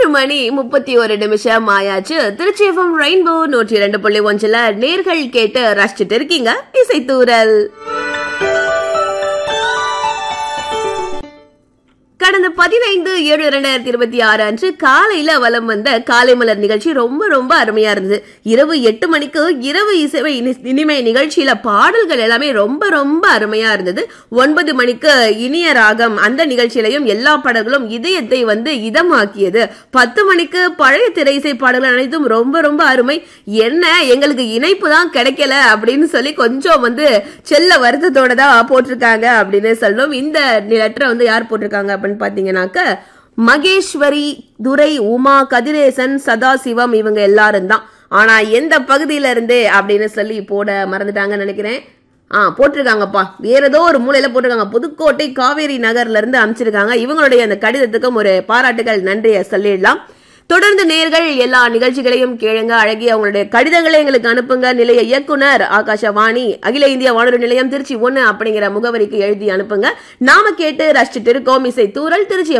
மணி முப்பத்தி ஒரு நிமிஷம் ஆயாச்சு திருச்சி எஃப்எம் ரெயின்போ நூற்றி இரண்டு புள்ளி ஒன்றுல நேர்கள் கேட்டு ரசிச்சுட்டு இருக்கீங்க இசைத்தூரல் கடந்த பதினைந்து ஏழு இரண்டாயிரத்தி இருபத்தி ஆறு அன்று காலையில வலம் வந்த காலை மலர் நிகழ்ச்சி ரொம்ப ரொம்ப அருமையா இருந்தது இரவு எட்டு மணிக்கு இரவு இசை இனி- இனிமை நிகழ்ச்சியில பாடல்கள் எல்லாமே ரொம்ப ரொம்ப அருமையா இருந்தது ஒன்பது மணிக்கு இனிய ராகம் அந்த நிகழ்ச்சியிலையும் எல்லா பாடல்களும் இதயத்தை வந்து இதமாக்கியது பத்து மணிக்கு பழைய திரை இசை பாடல்கள் அனைத்தும் ரொம்ப ரொம்ப அருமை என்ன எங்களுக்கு இணைப்பு தான் கிடைக்கல அப்படின்னு சொல்லி கொஞ்சம் வந்து செல்ல வருத்தத்தோட தான் போட்டிருக்காங்க அப்படின்னு சொல்லணும் இந்த லெட்டரை வந்து யார் போட்டிருக்காங்க அப்படின்னு பாத்தீங்கன்னாக்க மகேஸ்வரி துரை உமா கதிரேசன் சதாசிவம் இவங்க எல்லாரும் தான் ஆனா எந்த பகுதியில இருந்து அப்படின்னு சொல்லி போட மறந்துட்டாங்கன்னு நினைக்கிறேன் ஆ போட்டிருக்காங்கப்பா வேற ஏதோ ஒரு மூலையில போட்டிருக்காங்க புதுக்கோட்டை காவேரி நகர்ல இருந்து அனுப்பிச்சிருக்காங்க இவங்களுடைய அந்த கடிதத்துக்கும் ஒரு பாராட்டுகள் நன்றியை சொல்லிடலாம் தொடர்ந்து நேர்கள் எல்லா நிகழ்ச்சிகளையும் கேளுங்க அழகிய அவங்களுடைய கடிதங்களை எங்களுக்கு அனுப்புங்க நிலைய இயக்குனர் ஆகாஷவாணி அகில இந்திய வானொலி நிலையம் திருச்சி ஒன்னு அப்படிங்கிற முகவரிக்கு எழுதி அனுப்புங்க நாம கேட்டு ரசிச்சுட்டு இருக்கோம் இசை தூரல் திருச்சி